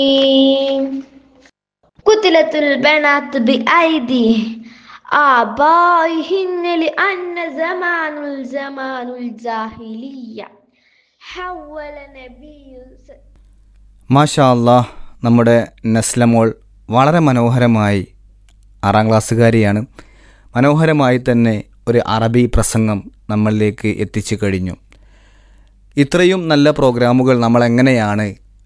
قتلت البنات بأيدي آبائهن لأن زمان الزمان الجاهلية حول نبي മാഷാ അള്ളാഹ് നമ്മുടെ നസ്ലമോൾ വളരെ മനോഹരമായി ആറാം ക്ലാസ്സുകാരിയാണ് മനോഹരമായി തന്നെ ഒരു അറബി പ്രസംഗം നമ്മളിലേക്ക് എത്തിച്ചു കഴിഞ്ഞു ഇത്രയും നല്ല പ്രോഗ്രാമുകൾ നമ്മൾ എങ്ങനെയാണ്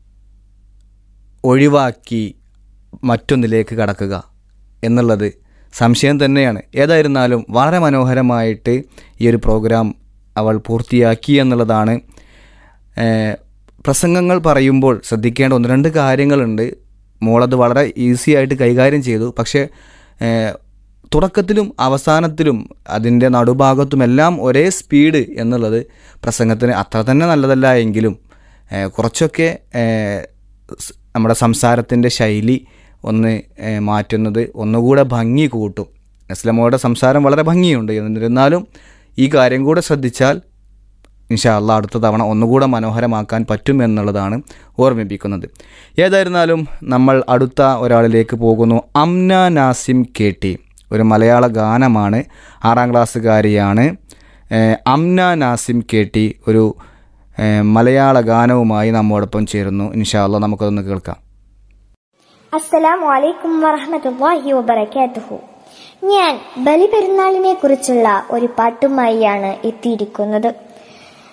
ഒഴിവാക്കി മറ്റൊന്നിലേക്ക് കടക്കുക എന്നുള്ളത് സംശയം തന്നെയാണ് ഏതായിരുന്നാലും വളരെ മനോഹരമായിട്ട് ഈ ഒരു പ്രോഗ്രാം അവൾ പൂർത്തിയാക്കി എന്നുള്ളതാണ് ഏഹ്, പ്രസംഗങ്ങൾ പറയുമ്പോൾ ശ്രദ്ധിക്കേണ്ട ഒന്ന് രണ്ട് കാര്യങ്ങളുണ്ട് മോളത് വളരെ ഈസി ആയിട്ട് കൈകാര്യം ചെയ്തു പക്ഷേ ഏഹ്, തുടക്കത്തിലും അവസാനത്തിലും അതിൻ്റെ നടുഭാഗത്തുമെല്ലാം ഒരേ സ്പീഡ് എന്നുള്ളത് പ്രസംഗത്തിന് അത്ര തന്നെ നല്ലതല്ല എങ്കിലും ഏഹ്, കുറച്ചൊക്കെ ഏഹ്, സ് നമ്മുടെ സംസാരത്തിൻ്റെ ശൈലി ഒന്ന് ഏഹ്, മാറ്റുന്നത് ഒന്നുകൂടെ ഭംഗി കൂട്ടും നസ്ലമോയുടെ സംസാരം വളരെ ഭംഗിയുണ്ട് എന്നിരുന്നാലും ഈ കാര്യം കൂടെ ശ്രദ്ധിച്ചാൽ ഇൻഷാ അള്ളാഹ് അടുത്ത തവണ ഒന്നുകൂടെ മനോഹരമാക്കാൻ പറ്റും എന്നുള്ളതാണ് ഓർമ്മിപ്പിക്കുന്നത് ഏതായിരുന്നാലും നമ്മൾ അടുത്ത ഒരാളിലേക്ക് പോകുന്നു അംന നാസിം കെ ടി ഒരു മലയാള ഗാനമാണ് ആറാം ക്ലാസ്സുകാരിയാണ് ഏഹ്, അംന നാസിം കെ ടി ഒരു ഏഹ്, മലയാള ഗാനവുമായി നമ്മോടൊപ്പം ചേരുന്നു ഇൻഷാ അള്ളാഹ് നമുക്കതൊന്ന് കേൾക്കാം അസ്സലാമു അലൈക്കും വറഹ്മത്തുള്ളാഹി വബറകാതുഹു ഞാൻ ബലിപെരുന്നാളിനെ കുറിച്ചുള്ള ഒരു പാട്ടുമായിയാണ് എത്തിയിരിക്കുന്നത്